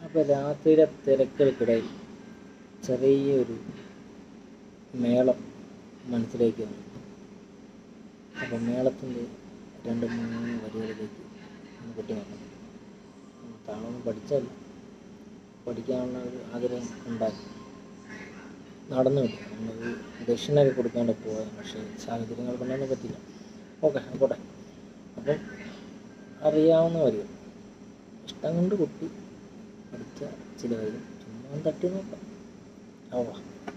അപ്പോൾ രാത്രിയിലെ തിരക്കുകൾക്കിടയിൽ ചെറിയൊരു മേളം മനസ്സിലേക്ക് വന്നു അപ്പോൾ മേളത്തിൻ്റെ രണ്ട് മൂന്ന് വരികളിലേക്ക് ഒന്ന് കൊട്ടി നോക്കണം താളമൊന്നും പഠിച്ചല്ല പഠിക്കാനുള്ള ഒരു ആഗ്രഹം ഉണ്ടാക്കി നടന്നു കിട്ടും നമ്മളത് ദക്ഷിണയൊക്കെ കൊടുക്കാണ്ട് പോയത് പക്ഷേ സാഹചര്യങ്ങൾ കൊണ്ടൊന്നും പറ്റില്ല ഓക്കെ പോട്ടെ അപ്പം അറിയാവുന്ന വരികൾ ഇഷ്ടം കൊണ്ട് കുട്ടി പഠിച്ച ചില വരികൾ ചുമ്മാ ഒന്ന് തട്ടി നോക്കാം ആവാ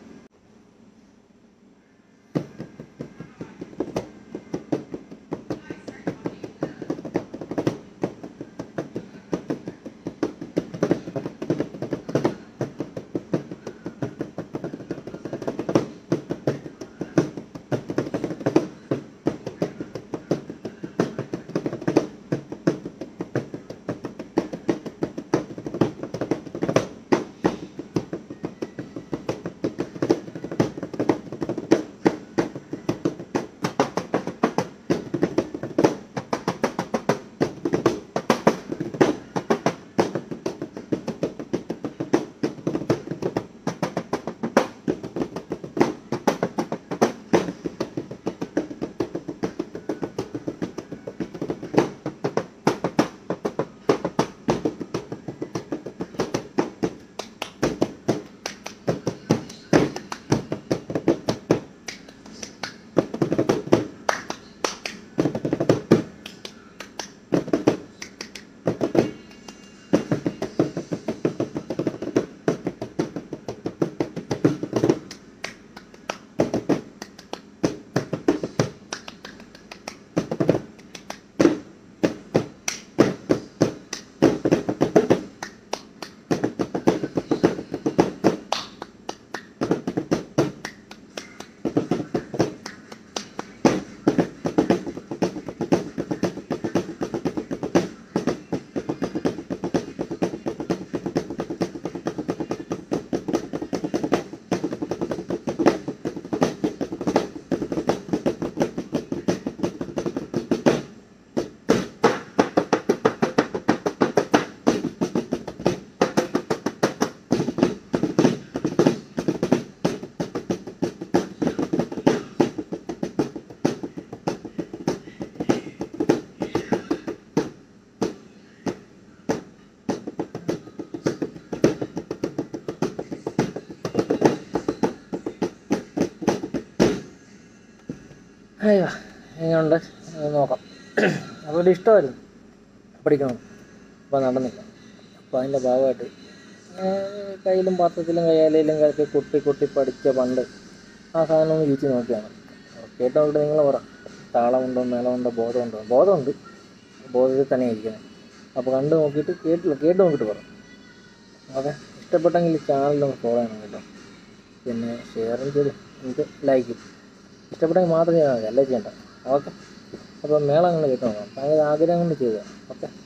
അയ്യോ എങ്ങനെയുണ്ട് അത് നോക്കാം അപ്പോൾ ഒരു ഇഷ്ടമായിരുന്നു പഠിക്കണം അപ്പോൾ നടന്നില്ല അപ്പോൾ അതിൻ്റെ ഭാഗമായിട്ട് ഏർ കയ്യിലും പാത്രത്തിലും കയ്യാലയിലും കലക്കി കുട്ടി കുട്ടി പഠിച്ച പണ്ട് ആ സാധനം ഒന്ന് വീഴ്ച നോക്കിയാണ് കേട്ട് നോക്കിയിട്ട് നിങ്ങൾ പറ താളമുണ്ടോ മേളമുണ്ടോ ബോധമുണ്ടോ ബോധമുണ്ട് ബോധത്തിൽ തന്നെ ഇരിക്കുന്നത് അപ്പോൾ കണ്ട് നോക്കിയിട്ട് കേട്ടില്ല കേട്ട് നോക്കിയിട്ട് പറ ഓക്കെ ഇഷ്ടപ്പെട്ടെങ്കിൽ ചാനലൊന്ന് ഫോളോ ചെയ്യണം കേട്ടോ പിന്നെ ഷെയറും ചെയ്ത് എനിക്ക് ലൈക്ക് ഇഷ്ടപ്പെട്ടെങ്കിൽ മാത്രം ചെയ്താൽ മതി അല്ലേ ചെയ്യണ്ട ഓക്കെ അപ്പോൾ മേളം അങ്ങനെ കേട്ടോ ഭയങ്കര ആഗ്രഹം കൊണ്ട് ചെയ്തതാണ് ഓക്കെ